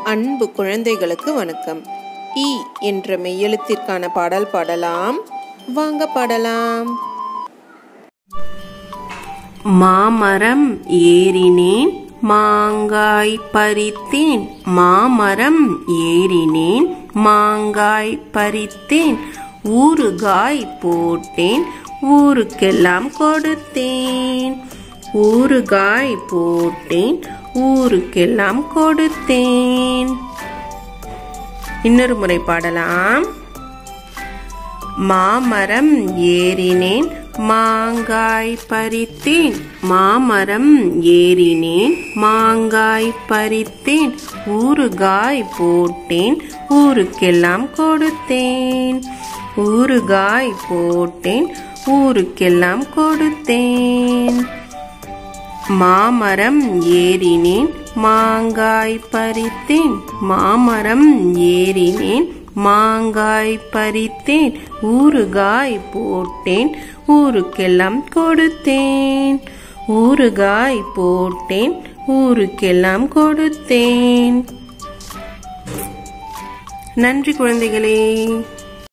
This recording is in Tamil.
அன்பு குழந்தைகளுக்கு வணக்கம் இ என்ற மெய்யெழுத்திற்கான பாடல் பாடலாம் வாங்க பாடலாம் மாமரம் ஏறினேன் மாங்காய் பறித்தேன் மாமரம் ஏறினேன் மாங்காய் பறித்தேன் ஊறுகாய் போட்டேன் ஊருக்கெல்லாம் கொடுத்தேன் ஊறுகாய் போட்டேன் ஊருக்கெல்லாம் கொடுத்தேன் இன்னொரு முறை பாடலாம் மாமரம் ஏறினேன் மாங்காய் பறித்தேன் மாமரம் ஏறினேன் மாங்காய் பறித்தேன் ஊறுகாய் போட்டேன் ஊருக்கெல்லாம் கொடுத்தேன் ஊறுகாய் போட்டேன் ஊருக்கெல்லாம் கொடுத்தேன் மாமரம் ஏறினேன் மாங்காய் பறித்தேன் மாமரம் ஏறினேன் மாங்காய் பறித்தேன் ஊறுகாய் போட்டேன் ஊருக்கெல்லாம் கொடுத்தேன் ஊறுகாய் போட்டேன் ஊருக்கெல்லாம் கொடுத்தேன் நன்றி குழந்தைகளே